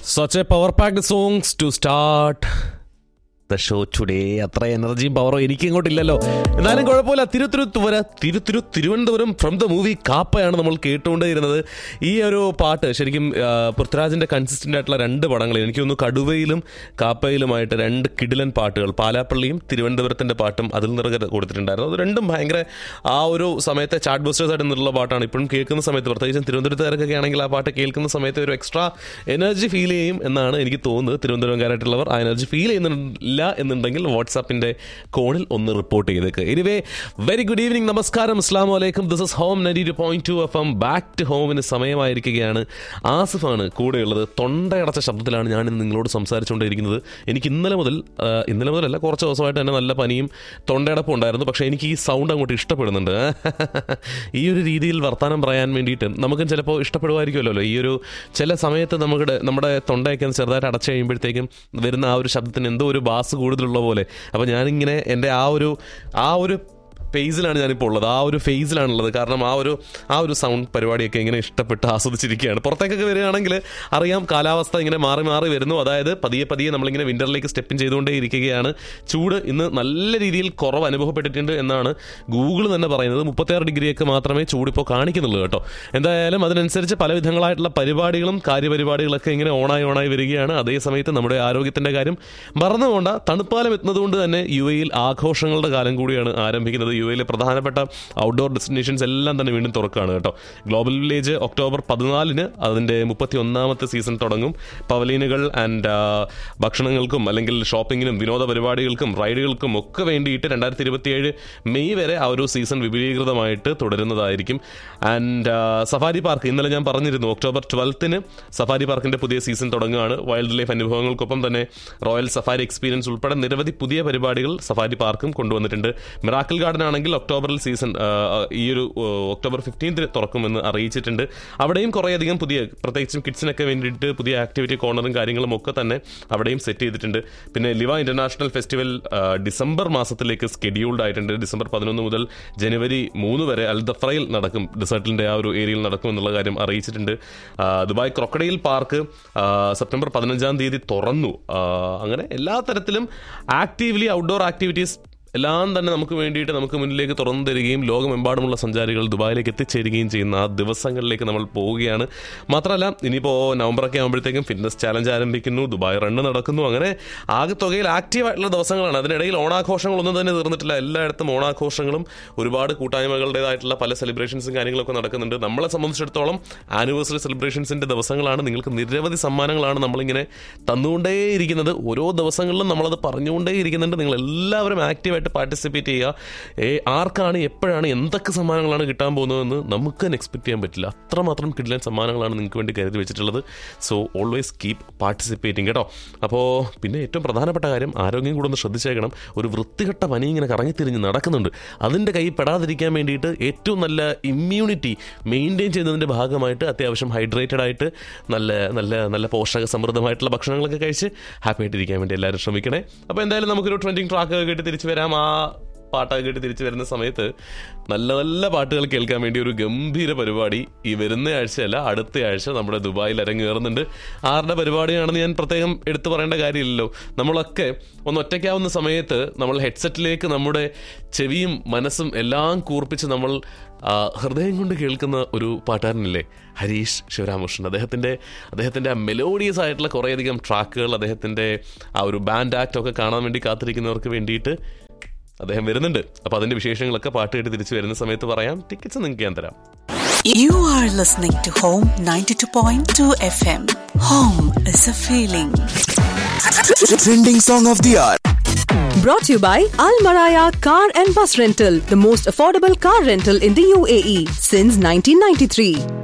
Such a power packed songs to start the show today അത്ര എനർജിയും പവറോ എനിക്ക് ഇങ്ങോട്ട് ഇല്ലല്ലോ എന്നാലും കുഴപ്പമില്ല തിരുത്തിരുത്തുവര തിരുത്തിരു തിരുവനന്തപുരം ഫ്രം ദ മൂവി കാപ്പയാണ് നമ്മൾ കേട്ടുകൊണ്ടേയിരുന്നത് ഈ ഒരു പാട്ട് ശരിക്കും ആ, പൃഥ്വിരാജിന്റെ കൺസിസ്റ്റന്റ് ആയിട്ടുള്ള രണ്ട് പടങ്ങൾ എനിക്ക് തോന്നുന്നു കടുവയിലും കാപ്പയിലുമായിട്ട് രണ്ട് കിടിലൻ പാട്ടുകൾ പാലാപ്പള്ളിയും തിരുവനന്തപുരത്തിന്റെ പാട്ടും അതിൽ നിറകെ കൊടുത്തിട്ടുണ്ടായിരുന്നു അത് രണ്ടും ഭയങ്കര ആ ഒരു സമയത്തെ ചാറ്റ് ബൂസ്റ്റേഴ്സ് ആയിട്ട് നിന്നുള്ള പാട്ടാണ് ഇപ്പോഴും കേൾക്കുന്ന സമയത്ത് പ്രത്യേകിച്ചും തിരുവനന്തപുരത്തുകാരൊക്കെ ആണെങ്കിൽ ആ പാട്ട് കേൾക്കുന്ന സമയത്ത് ഒരു എക്സ്ട്രാ എനർജി ഫീൽ ചെയ്യും എന്നാണ് എനിക്ക് തോന്നുന്നത് തിരുവനന്തപുരംകാരായിട്ടുള്ളവർ ആ എനർജി ഫീൽ ചെയ്യുന്നില്ല എന്നുണ്ടെങ്കിൽ വാട്സാപ്പിന്റെ കോണിൽ ഒന്ന് റിപ്പോർട്ട് ചെയ്തേക്ക് എനിവേ വെരി ഗുഡ് ഈവനിങ് നമസ്കാരം അസ്ലാം വലൈക്കും this is home ninety two point two F M back to ഹോമിന് സമയമായിരിക്കുകയാണ് ആസിഫാണ് കൂടെയുള്ളത് തൊണ്ടയടച്ച ശബ്ദത്തിലാണ് ഞാൻ ഇന്ന് നിങ്ങളോട് സംസാരിച്ചുകൊണ്ടിരിക്കുന്നത് എനിക്ക് ഇന്നലെ മുതൽ ആ, ഇന്നലെ മുതലല്ല കുറച്ച് ദിവസമായിട്ട് തന്നെ നല്ല പനിയും തൊണ്ടയടപ്പും ഉണ്ടായിരുന്നു പക്ഷേ എനിക്ക് ഈ സൗണ്ട് അങ്ങോട്ട് ഇഷ്ടപ്പെടുന്നുണ്ട് ഈ ഒരു രീതിയിൽ വർത്തമാനം പറയാൻ വേണ്ടിയിട്ട് നമുക്കും ചിലപ്പോൾ ഇഷ്ടപ്പെടുമായിരിക്കുമല്ലോ ഈ ഒരു ചില സമയത്ത് നമ്മുടെ നമ്മുടെ തൊണ്ടയൊക്കെ ഒന്ന് ചെറുതായിട്ട് അടച്ചു കഴിയുമ്പോഴത്തേക്കും വരുന്ന ആ ഒരു ശബ്ദത്തിന് എന്തോ ഒരു ബാസ് കൂടുതലുള്ള പോലെ അപ്പോൾ ഞാനിങ്ങനെ എൻ്റെ ആ ഒരു ആ ഒരു ഫേസിലാണ് ഞാനിപ്പോൾ ഉള്ളത് ആ ഒരു ഫേസിലാണുള്ളത് കാരണം ആ ഒരു ആ ഒരു സൗണ്ട് പരിപാടിയൊക്കെ ഇങ്ങനെ ഇഷ്ടപ്പെട്ട് ആസ്വദിച്ചിരിക്കുകയാണ് പുറത്തേക്കൊക്കെ വരികയാണെങ്കിൽ അറിയാം കാലാവസ്ഥ ഇങ്ങനെ മാറി മാറി വരുന്നു അതായത് പതിയെ പതിയെ നമ്മളിങ്ങനെ വിന്ററിലേക്ക് സ്റ്റെപ്പിൻ ചെയ്തുകൊണ്ടേ ഇരിക്കുകയാണ് ചൂട് ഇന്ന് നല്ല രീതിയിൽ കുറവ് അനുഭവപ്പെട്ടിട്ടുണ്ട് എന്നാണ് ഗൂഗിൾ തന്നെ പറയുന്നത് മുപ്പത്തിയാറ് ഡിഗ്രിയൊക്കെ മാത്രമേ ചൂടിപ്പോൾ കാണിക്കുന്നുള്ളൂ കേട്ടോ എന്തായാലും അതിനനുസരിച്ച് പല വിധങ്ങളായിട്ടുള്ള പരിപാടികളും കാര്യപരിപാടികളൊക്കെ ഇങ്ങനെ ഓണായി ഓണായി വരികയാണ് അതേ സമയത്ത് നമ്മുടെ ആരോഗ്യത്തിന്റെ കാര്യം മറന്നുകൊണ്ട തണുപ്പാലം എത്തുന്നതുകൊണ്ട് തന്നെ യു എയിൽ ആഘോഷങ്ങളുടെ കാലം കൂടിയാണ് ആരംഭിക്കുന്നത് യു എയിലെ പ്രധാനപ്പെട്ട ഔട്ട്ഡോർ ഡെസ്റ്റിനേഷൻസ് എല്ലാം തന്നെ വീണ്ടും തുറക്കുകയാണ് കേട്ടോ ഗ്ലോബൽ വില്ലേജ് ഒക്ടോബർ പതിനാലിന് അതിൻ്റെ മുപ്പത്തി ഒന്നാമത്തെ സീസൺ തുടങ്ങും പവലീനുകൾ ആൻഡ് ഭക്ഷണങ്ങൾക്കും അല്ലെങ്കിൽ ഷോപ്പിങ്ങിനും വിനോദ പരിപാടികൾക്കും റൈഡുകൾക്കും ഒക്കെ വേണ്ടിയിട്ട് രണ്ടായിരത്തി ഇരുപത്തിയേഴ് മെയ് വരെ ആ ഒരു സീസൺ വിപുലീകൃതമായിട്ട് തുടരുന്നതായിരിക്കും ആൻഡ് സഫാരി പാർക്ക് ഇന്നലെ ഞാൻ പറഞ്ഞിരുന്നു ഒക്ടോബർ ട്വൽത്തിന് സഫാരി പാർക്കിന്റെ പുതിയ സീസൺ തുടങ്ങുകയാണ് വൈൽഡ് ലൈഫ് അനുഭവങ്ങൾക്കൊപ്പം തന്നെ റോയൽ സഫാരി എക്സ്പീരിയൻസ് ഉൾപ്പെടെ നിരവധി പുതിയ പരിപാടികൾ സഫാരി പാർക്കും കൊണ്ടുവന്നിട്ടുണ്ട് മിറാക്കിൾ ഗാർഡൻ ആണെങ്കിൽ ഒക്ടോബറിൽ സീസൺ ആ, ഈ ഒരു ആ, ഒക്ടോബർ ഫിഫ്റ്റീൻത്തിന് തുറക്കുമെന്ന് അറിയിച്ചിട്ടുണ്ട് അവിടെയും കുറേയധികം പുതിയ പ്രത്യേകിച്ചും കിഡ്സിനൊക്കെ വേണ്ടിയിട്ട് പുതിയ ആക്ടിവിറ്റി കോർണറും കാര്യങ്ങളും ഒക്കെ തന്നെ അവിടെയും സെറ്റ് ചെയ്തിട്ടുണ്ട് പിന്നെ ലിവ ഇന്റർനാഷണൽ ഫെസ്റ്റിവൽ ആ, ഡിസംബർ മാസത്തിലേക്ക് സ്കെഡ്യൂൾഡ് ആയിട്ടുണ്ട് ഡിസംബർ പതിനൊന്ന് മുതൽ ജനുവരി മൂന്ന് വരെ അൽ ദഫ്രയിൽ നടക്കും ഡെസേർട്ടിന്റെ ആ ഒരു ഏരിയയിൽ നടക്കും എന്നുള്ള കാര്യം അറിയിച്ചിട്ടുണ്ട് ആ, ദുബായ് ക്രൊക്കഡൈൽ പാർക്ക് ആ, സെപ്റ്റംബർ പതിനഞ്ചാം തീയതി തുറന്നു ആ, അങ്ങനെ എല്ലാ തരത്തിലും ആക്റ്റീവ്ലി ഔട്ട്ഡോർ ആക്ടിവിറ്റീസ് എല്ലാം തന്നെ നമുക്ക് വേണ്ടിയിട്ട് നമുക്ക് മുന്നിലേക്ക് തുറന്നു തരികയും ലോകമെമ്പാടുമുള്ള സഞ്ചാരികൾ ദുബായിലേക്ക് എത്തിച്ചേരുകയും ചെയ്യുന്ന ആ ദിവസങ്ങളിലേക്ക് നമ്മൾ പോവുകയാണ് മാത്രമല്ല ഇനിയിപ്പോൾ നവംബറൊക്കെ ആകുമ്പോഴത്തേക്കും ഫിറ്റ്നസ് ചാലഞ്ച് ആരംഭിക്കുന്നു ദുബായ് റണ്ണ് നടക്കുന്നു അങ്ങനെ ആകെ തുകയിൽ ആക്റ്റീവ് ആയിട്ടുള്ള ദിവസങ്ങളാണ് അതിനിടയിൽ ഓണാഘോഷങ്ങളൊന്നും തന്നെ തീർന്നിട്ടില്ല എല്ലായിടത്തും ഓണാഘോഷങ്ങളും ഒരുപാട് കൂട്ടായ്മകളുടേതായിട്ടുള്ള പല സെലിബ്രേഷൻസും കാര്യങ്ങളൊക്കെ നടക്കുന്നുണ്ട് നമ്മളെ സംബന്ധിച്ചിടത്തോളം ആനിവേഴ്സറി സെലിബ്രേഷൻസിന്റെ ദിവസങ്ങളാണ് നിങ്ങൾക്ക് നിരവധി സമ്മാനങ്ങളാണ് നമ്മളിങ്ങനെ തന്നുകൊണ്ടേയിരിക്കുന്നത് ഓരോ ദിവസങ്ങളിലും നമ്മളത് പറഞ്ഞുകൊണ്ടേ ഇരിക്കുന്നുണ്ട് നിങ്ങൾ എല്ലാവരും ആക്റ്റീവായിട്ട് പാർട്ടിസിപ്പേറ്റ് ചെയ്യുക ഏ, ആർക്കാണ് എപ്പോഴാണ് എന്തൊക്കെ സമ്മാനങ്ങളാണ് കിട്ടാൻ പോകുന്നതെന്ന് നമുക്ക് തന്നെ എക്സ്പെക്ട് ചെയ്യാൻ പറ്റില്ല അത്രമാത്രം കിടിലൻ സമ്മാനങ്ങളാണ് നിങ്ങൾക്ക് വേണ്ടി കരുതി വെച്ചിട്ടുള്ളത് സോ ഓൾവേസ് കീപ് പാർട്ടിസിപ്പേറ്റിംഗ് കേട്ടോ അപ്പോൾ പിന്നെ ഏറ്റവും പ്രധാനപ്പെട്ട കാര്യം ആരോഗ്യം കൂടെ ഒന്ന് ശ്രദ്ധിച്ചേക്കണം ഒരു വൃത്തികെട്ട പനി ഇങ്ങനെ കറങ്ങിത്തിരിഞ്ഞ് നടക്കുന്നുണ്ട് അതിൻ്റെ കൈ പെടാതിരിക്കാൻ വേണ്ടിയിട്ട് ഏറ്റവും നല്ല ഇമ്മ്യൂണിറ്റി മെയിൻറ്റെയിൻ ചെയ്യുന്നതിൻ്റെ ഭാഗമായിട്ട് അത്യാവശ്യം ഹൈഡ്രേറ്റഡ് ആയിട്ട് നല്ല നല്ല നല്ല പോഷക സമൃദ്ധമായിട്ടുള്ള ഭക്ഷണങ്ങളൊക്കെ കഴിച്ച് ഹാപ്പി ആയിട്ടിരിക്കാൻ വേണ്ടി എല്ലാവരും ശ്രമിക്കണേ അപ്പോൾ എന്തായാലും നമുക്കൊരു ട്രെൻഡിങ് ട്രാക്ക് കേട്ട് തിരിച്ചു വരാം ആ പാട്ടൊക്കെ കേട്ട് തിരിച്ചു വരുന്ന സമയത്ത് നല്ല നല്ല പാട്ടുകൾ കേൾക്കാൻ വേണ്ടി ഒരു ഗംഭീര പരിപാടി ഈ വരുന്ന ആഴ്ചയല്ല അടുത്ത ആഴ്ച നമ്മുടെ ദുബായിൽ അരങ്ങേറുന്നുണ്ട് ആരുടെ പരിപാടിയാണെന്ന് ഞാൻ പ്രത്യേകം എടുത്തു പറയേണ്ട കാര്യമില്ലല്ലോ നമ്മളൊക്കെ ഒന്ന് ഒറ്റയ്ക്കാവുന്ന സമയത്ത് നമ്മൾ ഹെഡ്സെറ്റിലേക്ക് നമ്മുടെ ചെവിയും മനസ്സും എല്ലാം കൂർപ്പിച്ച് നമ്മൾ ആ, ഹൃദയം കൊണ്ട് കേൾക്കുന്ന ഒരു പാട്ടുകാരനില്ലേ ഹരീഷ് ശിവരാമകൃഷ്ണൻ അദ്ദേഹത്തിൻ്റെ അദ്ദേഹത്തിൻ്റെ ആ മെലോഡിയസ് ആയിട്ടുള്ള കുറേയധികം ട്രാക്കുകൾ അദ്ദേഹത്തിൻ്റെ ആ ഒരു ബാൻഡ് ആക്ട് ഒക്കെ കാണാൻ വേണ്ടി കാത്തിരിക്കുന്നവർക്ക് വേണ്ടിയിട്ട് അദ്ദേഹം വരുന്നുണ്ട് അപ്പോൾ അതിൻ്റെ വിശേഷങ്ങളൊക്കെ പാട്ട് കേട്ട് തിരിച്ചു വരുന്ന സമയത്ത് പറയാം ടിക്കറ്റ്സ് നിങ്ങൾക്ക് ഞാൻ തരാം You are listening to Home 92.2 FM. Home is a feeling. Trending song of the hour. Brought to you by Al Maraya Car and Bus Rental, the most affordable car rental in the UAE since 1993.